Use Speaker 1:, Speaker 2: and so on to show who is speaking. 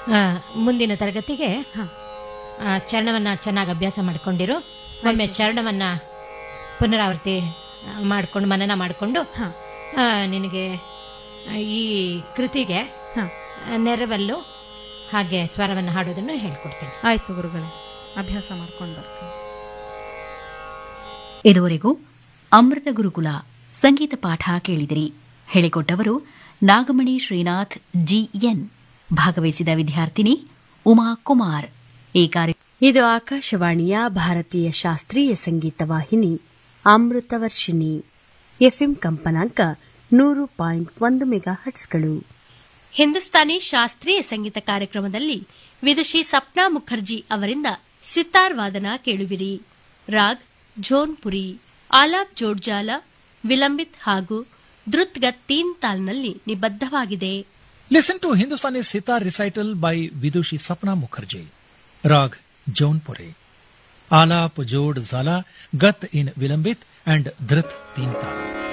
Speaker 1: ಆ, ಮುಂದಿನ ತರಗತಿಗೆ
Speaker 2: ಹಾ
Speaker 1: ಆ, ಚರಣವನ್ನ ಚೆನ್ನಾಗಿ ಅಭ್ಯಾಸ ಮಾಡಿಕೊಂಡಿರು ಒಮ್ಮೆ ಚರಣವನ್ನ ಪುನರಾವರ್ತಿ ಮಾಡಿಕೊಂಡು ಮನನ ಮಾಡಿಕೊಂಡು
Speaker 2: ಹಾ
Speaker 1: ನಿನಗೆ ಆ, ಈ ಕೃತಿಗೆ
Speaker 2: ಹಾ
Speaker 1: ಆ, ನೆರವಲ್ಲು ಹಾಗೆ ಸ್ವರವನ್ನು ಹಾಡೋದನ್ನು ಹೇಳ್ಕೊಡ್ತೀನಿ
Speaker 2: ಆಯ್ತು ಗುರುಗಳೇ ಅಭ್ಯಾಸ ಮಾಡ್ಕೊಂಡು ಬರ್ತೀನಿ
Speaker 3: ಇದುವರೆಗೂ ಅಮೃತ ಗುರುಕುಲ ಸಂಗೀತ ಪಾಠ ಕೇಳಿದಿರಿ ಹೇಳಿಕೊಟ್ಟವರು ನಾಗಮಣಿ ಶ್ರೀನಾಥ್ ಜಿಎನ್ ಭಾಗವಹಿಸಿದ ವಿದ್ಯಾರ್ಥಿನಿ ಉಮಾ ಕುಮಾರ್ ಈ ಕಾರ್ಯ
Speaker 4: ಇದು ಆಕಾಶವಾಣಿಯ ಭಾರತೀಯ ಶಾಸ್ತ್ರೀಯ ಸಂಗೀತ ವಾಹಿನಿ ಅಮೃತವರ್ಷಿಣಿ ಎಫ್ಎಂ ಕಂಪನಾಂಕ ನೂರು ಪಾಯಿಂಟ್ ಒಂದು ಮೆಗಾ ಹಟ್ಸ್ಗಳು
Speaker 5: ಹಿಂದೂಸ್ತಾನಿ ಶಾಸ್ತ್ರೀಯ ಸಂಗೀತ ಕಾರ್ಯಕ್ರಮದಲ್ಲಿ ವಿದುಷಿ ಸಪ್ನಾ ಮುಖರ್ಜಿ ಅವರಿಂದ ಸಿತಾರ್ ವಾದನ ಕೇಳುವಿರಿ ರಾಗ್ ಝೋನ್ಪುರಿ ಆಲಾಪ್ ಜೋಡ್ಜಾಲ ವಿಲಂಬಿತ್ ಹಾಗೂ ದ್ರುತ್ಗತ್ ತೀನ್ ತಾಲ್ನಲ್ಲಿ ನಿಬದ್ಧವಾಗಿದೆ
Speaker 6: Listen to Hindustani sitar recital by Vidushi Sapna Mukherjee. Rag Jaunpure. Alap Jod Zala, Gat in Vilambit and Dhrit Teen Tala.